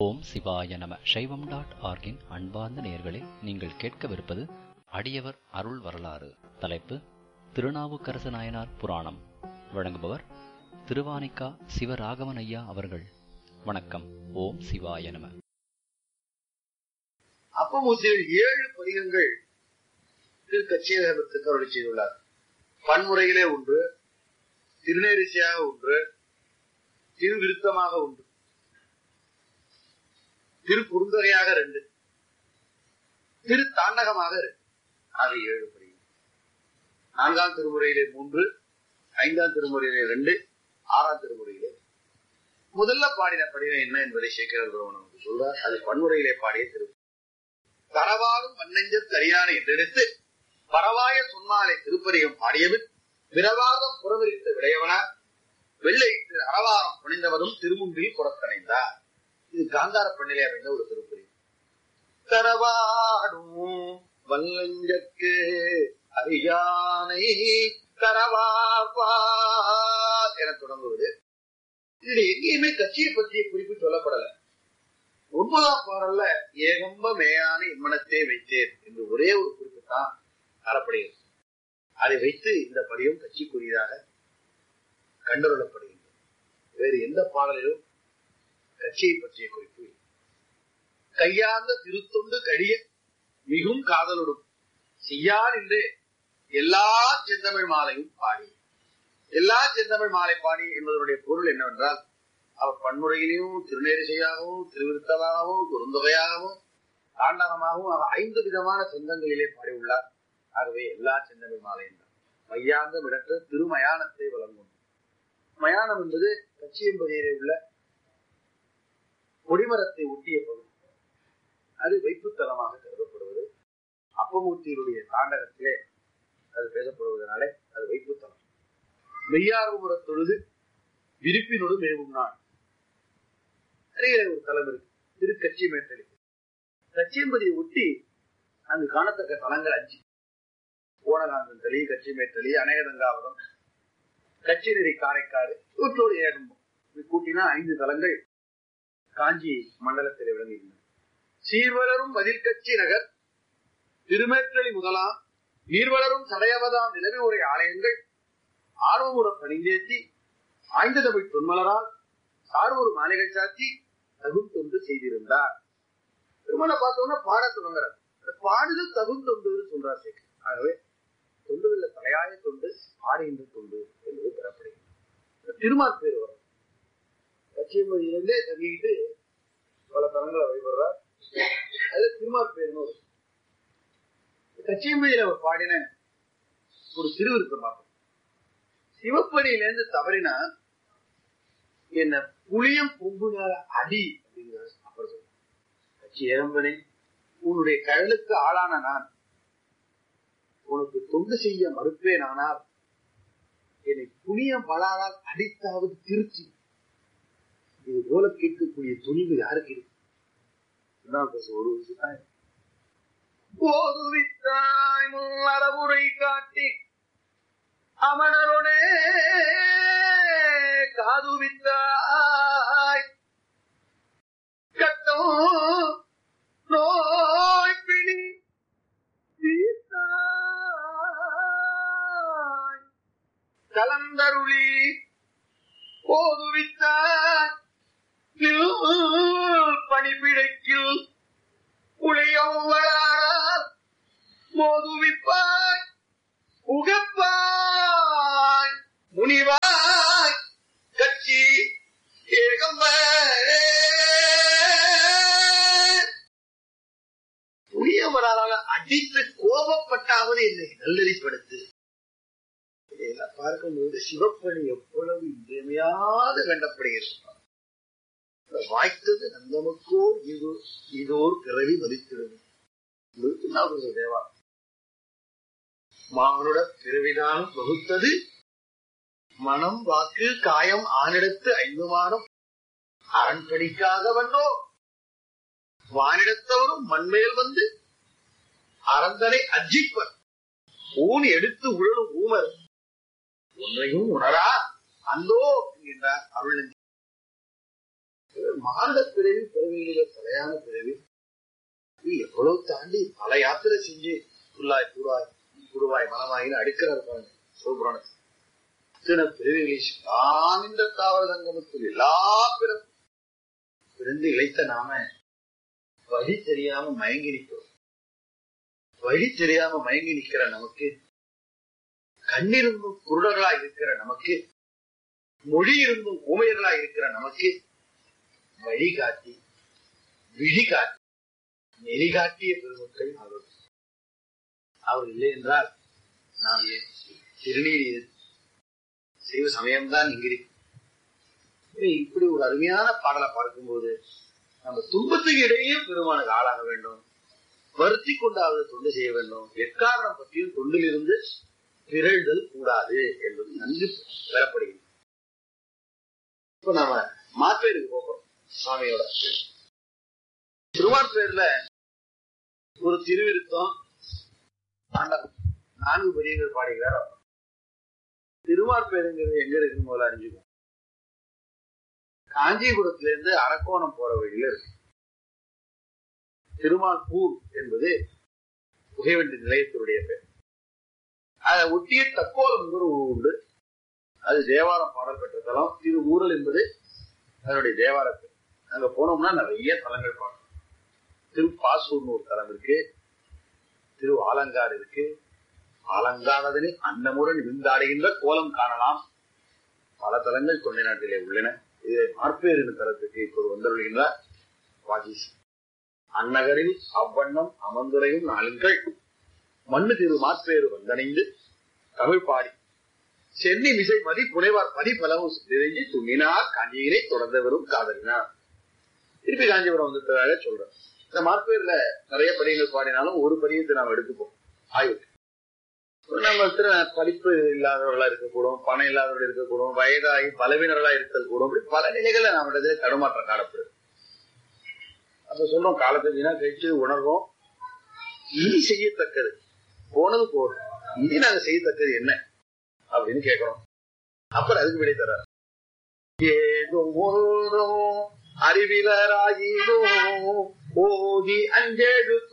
ஓம் சிவாய நம சைவம் டாட் ஆர்கின் அன்பார்ந்த நேயர்களே நீங்கள் கேட்கவிருப்பது அடியவர் அருள் வரலாறு தலைப்பு திருநாவுக்கரசு நாயனார் புராணம் வழங்குபவர் திருவானிக்கா சிவராகவன் ஐயா அவர்கள் வணக்கம் ஓம் சிவாய நம அப்பமூசியில் ஏழு பதிகங்கள் திரு கச்சியகத்துக்கு அருளி செய்துள்ளார் பன்முறையிலே ஒன்று திருநேரிசையாக ஒன்று திருவிருத்தமாக ஒன்று திரு குறுந்தொகையாக ரெண்டு திரு தாண்டகமாக ரெண்டு ஆக ஏழு பதிகம் நான்காம் திருமுறையிலே மூன்று ஐந்தாம் திருமுறையிலே ரெண்டு ஆறாம் திருமுறையிலே முதல்ல பாடின படிவம் என்ன என்பதை சேகர் நமக்கு சொல்றார் அது பன்முறையிலே பாடிய திரு தரவாரும் மண்ணெஞ்ச தரியான என்றெடுத்து பரவாய சொன்னாலே திருப்பதிகம் பாடியவன் விரவாதம் புறவிரித்த விளையவனார் வெள்ளையிட்டு அறவாரம் புனிந்தவரும் திருமுன்பில் புறத்தணைந்தார் இது காந்தார பெண்ணிலே அமைந்த ஒரு திருப்பதி தரவாடும் வல்லஞ்சற்கு அறியானை தரவார்பார் என தொடங்குவது இதுல எங்கேயுமே கட்சியை பற்றிய குறிப்பு சொல்லப்படல ஒன்பதாம் பாடல்ல ஏகம்ப மேயான இம்மனத்தை வைத்தேன் என்று ஒரே ஒரு குறிப்பு தான் தரப்படுகிறது அதை வைத்து இந்த பதியம் கட்சிக்குரியதாக கண்டறியப்படுகின்றது வேறு எந்த பாடலிலும் கட்சியை பற்றிய குறிப்பு இல்லை. கையார்ந்த திருத்தொண்டு கழிய மிகும் காதலுடும் செய்யார் என்றே எல்லா செந்தமிழ் மாலையும் பாடி எல்லா செந்தமிழ் மாலை பாடி என்பதனுடைய பொருள் என்னவென்றால் அவர் பன்முறையிலையும் திருநேரிசையாகவும் திருவிருத்தமாகவும் குறுந்தொகையாகவும் தாண்டகமாகவும் அவர் ஐந்து விதமான சொந்தங்களிலே பாடியுள்ளார் ஆகவே எல்லா செந்தமிழ் மாலையும் தான் மையாந்த விடற்ற திருமயானத்தை வழங்கும் மயானம் என்பது கச்சியம்பதியிலே உள்ள கொடிமரத்தை ஒட்டிய பகுதி அது வைப்புத்தலமாக கருதப்படுவது அப்பமூர்த்தியினுடைய தாண்டகத்திலே அது பேசப்படுவதனாலே அது வைப்புத்தலம் மெய்யார்வமுற தொழுது விருப்பினோடு மேவும் நாள் அருகிலே ஒரு தலம் இருக்கு திரு கச்சி மேட்டலி கச்சியம்பதியை ஒட்டி அங்கு காணத்தக்க தலங்கள் அஞ்சு ஓனகாந்தன் தளி கச்சி மேட்டலி அநேகதங்காவரம் கச்சி நெறி காரைக்காடு இவற்றோடு ஏகம்பம் இது கூட்டினா ஐந்து தலங்கள் காஞ்சி மண்டலத்தில் விளங்குகின்றன சீர்வளரும் மதில் கட்சி நகர் திருமேற்றலி முதலாம் நீர்வளரும் சடையவதாம் நிலவி உரை ஆலயங்கள் ஆர்வமுற பணிந்தேத்தி ஆய்ந்த தமிழ் தொன்மலரால் சார்வொரு மாலைகள் சாத்தி தகும் தொண்டு செய்திருந்தார் திருமண பார்த்தோம்னா பாட தொடங்குறார் அந்த பாடுதல் தகும் தொண்டு சொல்றார் சேகர் ஆகவே தொண்டுகள்ல தலையாய தொண்டு பாடுகின்ற தொண்டு என்பது பெறப்படுகிறது திருமால் பேர் வரும் கட்சியமொழியிலிருந்தே தங்கிட்டு பல தலங்களை வழிபடுறார் அதுல திருமால் பேர்னு வரும் கட்சியமொழியில அவர் பாடின ஒரு திருவிருத்தம் பார்ப்போம் சிவப்படியிலேருந்து தவறினா என்ன புளியம் கொம்புனால அடி அப்படிங்கிறார் அப்புறம் சொல்ற கட்சி ஏரம்பனே உன்னுடைய கடலுக்கு ஆளான நான் உனக்கு தொண்டு செய்ய மறுப்பேன் ஆனால் என்னை புளியம் பலாரால் அடித்தாவது திருச்சி இது போல கேட்கக்கூடிய துணிவு யாருக்கு இருக்கு இதுதான் பேச ஒரு விஷயம் போதுவித்தாய் முன்னறவுரை காட்டி அமணருடே காதுவித்தாய் கட்டம் நோய் பிடி தீர்த்தாய். கலந்தருளி போதுவித்தாய் பணிபிழைக்கில் புளியம் வளாரால் மோதுவிப்பாய் உகப்பாய் முனிவாய் கட்சி ஏகம்ப புளியவரால் அடித்து கோபப்பட்டாவது என்னை நல்லறிப்படுத்து இதையெல்லாம் பார்க்கும்போது சிவப்பணி எவ்வளவு இன்றியமையாது கண்டப்படுகிறது வாய்த்தது நந்தமுக்கோ இது இதோர் பிறவி மதித்திடுது தேவா மானுட பிறவிதான் வகுத்தது மனம் வாக்கு காயம் ஆனிடத்து ஐந்துமானம் அரண்படிக்காக வந்தோ வானிடத்தவரும் மண்மேல் வந்து அரந்தனை அஜிப்பர் ஊன் எடுத்து உழலும் ஊமர் ஒன்றையும் உணரா அந்தோ என்கின்றார் அருள் மானுட பிறவி பிறவிகளில தலையான பிறவி இது எவ்வளவு தாண்டி பல யாத்திரை செஞ்சு புல்லாய் கூடாய் குருவாய் மனமாயின்னு அடுக்கிறார் பாருங்க சிவபுராணத்தில் இத்தனை பிறவிகளை நான் இந்த தாவர சங்கமத்தில் எல்லா பிறப்பு பிறந்து இழைத்த நாம வழி தெரியாம மயங்கி நிற்கிறோம் வழி தெரியாம மயங்கி நிக்கிற நமக்கு கண்ணிருந்தும் குருடர்களா இருக்கிற நமக்கு மொழி இருந்தும் ஊமையர்களா இருக்கிற நமக்கு வழிகாட்டி விழி காட்டி நெறி காட்டிய பெருமக்கள் அவர் அவர் இல்லை என்றால் நாம் ஏன் திருநீர் செய்வ சமயம்தான் இங்கிருக்கு இப்படி ஒரு அருமையான பாடலை பார்க்கும்போது நம்ம துன்பத்துக்கு இடையே பெருமானுக்கு ஆளாக வேண்டும் வருத்தி கொண்டாவது தொண்டு செய்ய வேண்டும் எக்காரணம் பற்றியும் தொண்டிலிருந்து பிறழ்தல் கூடாது என்பது நன்கு பெறப்படுகிறது இப்ப நாம மாப்பேருக்கு போகிறோம் சுவாமியோட திருவார்பேர்ல ஒரு திருவிருத்தம் ஆண்டவன் நான்கு பெரியவர் பாடுகிறார் திருவார்பேருங்கிறது எங்க இருக்கு முதல்ல அறிஞ்சுக்கும் காஞ்சிபுரத்துல இருந்து அரக்கோணம் போற வழியில இருக்கு திருமால்பூர் என்பது புகைவண்டி நிலையத்தினுடைய பேர் அதை ஒட்டிய தக்கோலம் ஒரு ஊர் உண்டு அது தேவாரம் பாடல் பெற்ற தலம் திரு ஊரல் என்பது அதனுடைய தேவார பேர் அங்க போனோம்னா நிறைய தலங்கள் பார்க்கணும் திருப்பாசூர்னு ஒரு தலம் இருக்கு திரு ஆலங்காடு இருக்கு ஆலங்கானதனை அன்னமுடன் விருந்தாடுகின்ற கோலம் காணலாம் பல தலங்கள் தொண்டை நாட்டிலே உள்ளன இதை மார்பேர் என்ற தலத்துக்கு இப்போது வந்தருள்கின்றார் வாகிஸ் அந்நகரில் அவ்வண்ணம் அமர்ந்துரையும் நாளுங்கள் மண்ணு திரு மாற்பேறு வந்தணைந்து தமிழ் பாடி சென்னி மிசை மதி புனைவார் பதி பலவும் நிறைஞ்சி துணினார் காஞ்சியினை தொடர்ந்தவரும் காதலினார் திருப்பி காஞ்சிபுரம் வந்ததாக சொல்றேன் இந்த மாற்பேர்ல நிறைய படிகள் பாடினாலும் ஒரு படியத்தை நாம் எடுத்துப்போம் ஆய்வுக்கு நம்ம திரு படிப்பு இல்லாதவர்களா இருக்கக்கூடும் பணம் இல்லாதவர்கள் இருக்கக்கூடும் வயதாகி பலவீனர்களா இருத்தல் கூடும் இப்படி பல நிலைகள்ல நம்மிடத்துல தடுமாற்றம் காணப்படுது அப்ப சொல்றோம் காலத்தை வீணா கழிச்சு உணர்வோம் இனி செய்யத்தக்கது போனது போதும் இனி நாங்க செய்யத்தக்கது என்ன அப்படின்னு கேட்கிறோம் அப்புறம் அதுக்கு விடை தர ஏதோ அறிவிலராயினோ ஓதி அஞ்செழு